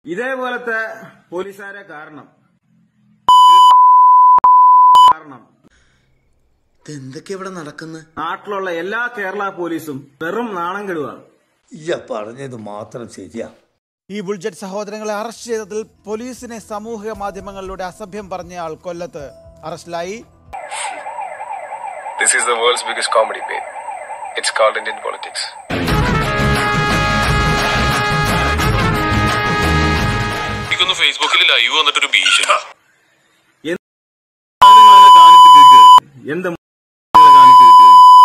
ഇതേപോലത്തെ പോലീസുകാരെ കാരണം കാരണം എന്തൊക്കെ ഇവിടെ നടക്കുന്നത് നാട്ടിലുള്ള എല്ലാ കേരള പോലീസും വെറും നാണം കെടുവാണ് ഇയ്യ പറഞ്ഞത് മാത്രം ശരിയാ ഈ ബുൾജറ്റ് സഹോദരങ്ങളെ അറസ്റ്റ് ചെയ്തതിൽ പോലീസിനെ സാമൂഹിക മാധ്യമങ്ങളിലൂടെ അസഭ്യം പറഞ്ഞയാൾ കൊല്ലത്ത് അറസ്റ്റിലായി This is the world's biggest comedy bait. It's called Indian politics. എനിക്കൊന്ന് ഫേസ്ബുക്കിൽ ലൈവ് വന്നിട്ടൊരു ഭീഷണി എന്ത് കാണിച്ചു കിട്ടിയത്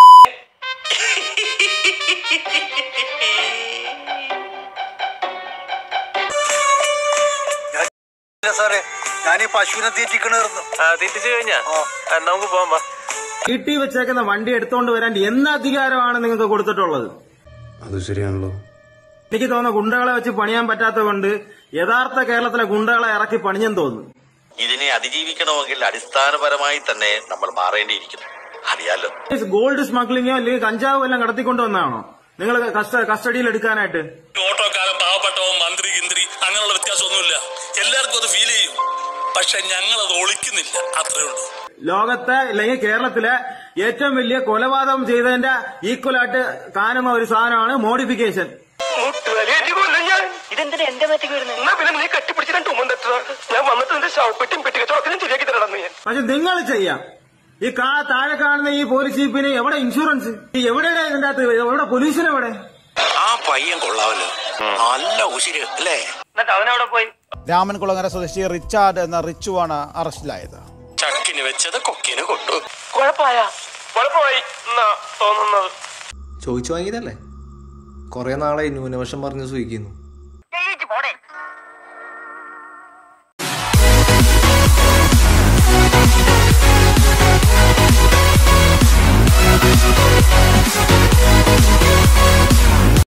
സാറേ ഞാൻ ഈ പശുവിനെ തീറ്റിക്കണായിരുന്നു തെറ്റിച്ചു കഴിഞ്ഞാ നമുക്ക് പോവാം വാ വീട്ടിൽ വെച്ചേക്കുന്ന വണ്ടി എടുത്തോണ്ട് വരാൻ എന്ത് അധികാരമാണ് നിങ്ങൾക്ക് കൊടുത്തിട്ടുള്ളത് അത് ശരിയാണല്ലോ എനിക്ക് തോന്നുന്നു ഗുണ്ടകളെ വെച്ച് പണിയാൻ പറ്റാത്തത് കൊണ്ട് യഥാർത്ഥ കേരളത്തിലെ ഗുണ്ടകളെ ഇറക്കി പണിഞ്ഞെന്ന് തോന്നുന്നു ഇതിനെ അതിജീവിക്കണമെങ്കിൽ അടിസ്ഥാനപരമായി തന്നെ നമ്മൾ മാറേണ്ടിയിരിക്കുന്നു അറിയാലോ ഗോൾഡ് സ്മഗ്ലിങ്ങോ അല്ലെങ്കിൽ കഞ്ചാവോ എല്ലാം കടത്തിക്കൊണ്ട് വന്നതാണോ നിങ്ങൾ കസ്റ്റഡിയിൽ എടുക്കാനായിട്ട് ഓട്ടോക്കാരൻ പാവപ്പെട്ടവൻ മന്ത്രി ഗിന്ത്രി അങ്ങനെയുള്ള വ്യത്യാസമൊന്നുമില്ല എല്ലാവർക്കും അത് ഫീൽ ചെയ്യും പക്ഷെ ഞങ്ങൾ അത് ഒളിക്കുന്നില്ല അത്രേ ഉള്ളൂ ലോകത്തെ അല്ലെങ്കിൽ കേരളത്തിലെ ഏറ്റവും വലിയ കൊലപാതകം ചെയ്തതിന്റെ ഈക്വലായിട്ട് കാണുന്ന ഒരു സാധനമാണ് മോഡിഫിക്കേഷൻ ഇതെന്തിനാ എന്റെ മേത്തേക്ക് വരുന്നത് എന്നാ പിന്നെ നീ കെട്ടിപ്പിടിച്ച് രണ്ട് ഉമ്മൻ തട്ടുക ഞാൻ വന്നിട്ട് നിന്റെ ശവപ്പെട്ടിയും പെട്ടിക്കച്ചവടത്തിനും ശരിയാക്കി തരണം ഞാൻ പക്ഷെ നിങ്ങൾ ചെയ്യാം ഈ കാ താഴെ കാണുന്ന ഈ പോലീസ് ജീപ്പിന് എവിടെ ഇൻഷുറൻസ് ഈ എവിടെയാണ് ഇതിന്റെ അകത്ത് എവിടെ പൊല്യൂഷൻ എവിടെ ആ പയ്യൻ കൊള്ളാവല്ലോ നല്ല ഉശിര് അല്ലേ എന്നിട്ട് അവനവിടെ പോയി രാമൻകുളങ്ങര സ്വദേശി റിച്ചാർഡ് എന്ന റിച്ചുവാണ് അറസ്റ്റിലായത് ചക്കിന് വെച്ചത് കൊക്കിന് കൊട്ടു കുഴപ്പമായ കുഴപ്പമായി എന്നാ തോന്നുന്നത് ചോദിച്ചു വാങ്ങിയതല്ലേ കുറെ നാളായി ന്യൂനപക്ഷം പറഞ്ഞ് സൂഹിക്കുന്നു